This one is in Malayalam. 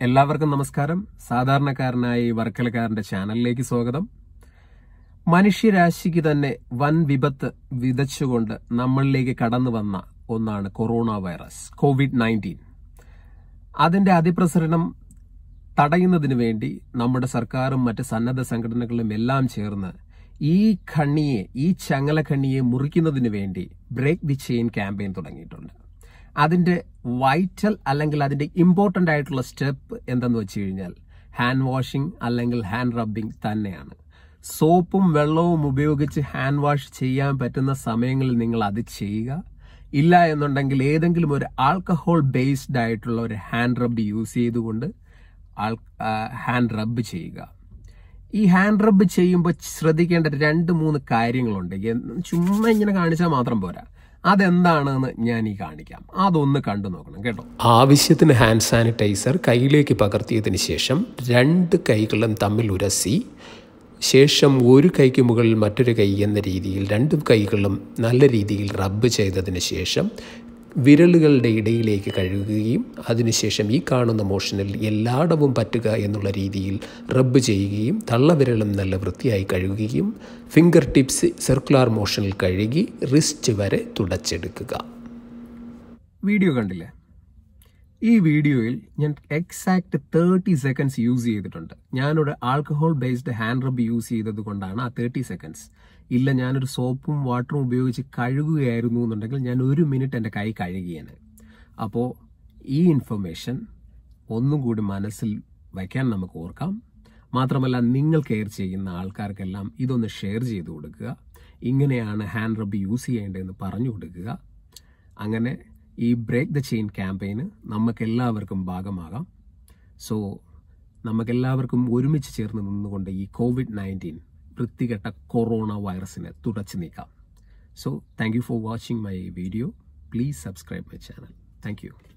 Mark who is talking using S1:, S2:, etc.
S1: എല്ലാവർക്കും നമസ്കാരം സാധാരണക്കാരനായ ഈ വർക്കലക്കാരന്റെ ചാനലിലേക്ക് സ്വാഗതം മനുഷ്യരാശിക്ക് തന്നെ വൻ വിപത്ത് വിതച്ചുകൊണ്ട് നമ്മളിലേക്ക് കടന്നു വന്ന ഒന്നാണ് കൊറോണ വൈറസ് കോവിഡ് നയൻറ്റീൻ അതിന്റെ അതിപ്രസരണം തടയുന്നതിന് വേണ്ടി നമ്മുടെ സർക്കാരും മറ്റ് സന്നദ്ധ സംഘടനകളും എല്ലാം ചേർന്ന് ഈ ഖണ്ണിയെ ഈ ചങ്ങല ഖണ്ണിയെ മുറിക്കുന്നതിന് വേണ്ടി ബ്രേക്ക് ദി ചെയിൻ ക്യാമ്പയിൻ തുടങ്ങിയിട്ടുണ്ട് അതിന്റെ വൈറ്റൽ അല്ലെങ്കിൽ അതിന്റെ ഇമ്പോർട്ടന്റ് ആയിട്ടുള്ള സ്റ്റെപ്പ് എന്തെന്ന് വെച്ച് കഴിഞ്ഞാൽ ഹാൻഡ് വാഷിംഗ് അല്ലെങ്കിൽ ഹാൻഡ് റബ്ബിംഗ് തന്നെയാണ് സോപ്പും വെള്ളവും ഉപയോഗിച്ച് ഹാൻഡ് വാഷ് ചെയ്യാൻ പറ്റുന്ന സമയങ്ങളിൽ നിങ്ങൾ അത് ചെയ്യുക ഇല്ല എന്നുണ്ടെങ്കിൽ ഏതെങ്കിലും ഒരു ആൽക്കഹോൾ ബേസ്ഡ് ആയിട്ടുള്ള ഒരു ഹാൻഡ് റബ്ബ് യൂസ് ചെയ്തുകൊണ്ട് ഹാൻഡ് റബ്ബ് ചെയ്യുക ഈ ഹാൻഡ് റബ്ബ് ചെയ്യുമ്പോൾ ശ്രദ്ധിക്കേണ്ട രണ്ട് മൂന്ന് കാര്യങ്ങളുണ്ട് എന്ന് ചുമ്മാ ഇങ്ങനെ കാണിച്ചാൽ മാത്രം പോരാ അതെന്താണെന്ന് ഞാൻ ഈ കാണിക്കാം അതൊന്ന് കണ്ടു നോക്കണം കേട്ടോ
S2: ആവശ്യത്തിന് ഹാൻഡ് സാനിറ്റൈസർ കയ്യിലേക്ക് പകർത്തിയതിന് ശേഷം രണ്ട് കൈകളും തമ്മിൽ ഉരസി ശേഷം ഒരു കൈക്ക് മുകളിൽ മറ്റൊരു കൈ എന്ന രീതിയിൽ രണ്ട് കൈകളും നല്ല രീതിയിൽ റബ്ബ് ചെയ്തതിന് ശേഷം വിരലുകളുടെ ഇടയിലേക്ക് കഴുകുകയും അതിനുശേഷം ഈ കാണുന്ന മോഷനിൽ എല്ലായിടവും പറ്റുക എന്നുള്ള രീതിയിൽ റബ്ബ് ചെയ്യുകയും തള്ളവിരലും നല്ല വൃത്തിയായി കഴുകുകയും ഫിംഗർ ടിപ്സ് സർക്കുലാർ മോഷനിൽ കഴുകി റിസ്റ്റ് വരെ തുടച്ചെടുക്കുക
S1: വീഡിയോ കണ്ടില്ലേ ഈ വീഡിയോയിൽ ഞാൻ എക്സാക്ട് തേർട്ടി സെക്കൻഡ്സ് യൂസ് ചെയ്തിട്ടുണ്ട് ഞാനൊരു alcohol based hand rub use ചെയ്തത് കൊണ്ടാണ് ആ തേർട്ടി സെക്കൻഡ്സ് ഇല്ല ഞാനൊരു സോപ്പും വാട്ടറും ഉപയോഗിച്ച് കഴുകുകയായിരുന്നു എന്നുണ്ടെങ്കിൽ ഞാൻ ഒരു മിനിറ്റ് എൻ്റെ കൈ കഴുകിയാണ് അപ്പോൾ ഈ ഇൻഫർമേഷൻ ഒന്നും കൂടി മനസ്സിൽ വയ്ക്കാൻ നമുക്ക് ഓർക്കാം മാത്രമല്ല നിങ്ങൾ കെയർ ചെയ്യുന്ന ആൾക്കാർക്കെല്ലാം ഇതൊന്ന് ഷെയർ ചെയ്ത് കൊടുക്കുക ഇങ്ങനെയാണ് ഹാൻഡ് റബ്ബ് യൂസ് ചെയ്യേണ്ടതെന്ന് പറഞ്ഞു കൊടുക്കുക അങ്ങനെ ഈ ബ്രേക്ക് ദ ചെയിൻ ക്യാമ്പയിന് നമുക്കെല്ലാവർക്കും ഭാഗമാകാം സോ നമുക്കെല്ലാവർക്കും ഒരുമിച്ച് ചേർന്ന് നിന്നുകൊണ്ട് ഈ കോവിഡ് നയൻറ്റീൻ വൃത്തികെട്ട കൊറോണ വൈറസിനെ തുടച്ചു നീക്കാം so thank you for watching my video please subscribe my channel thank U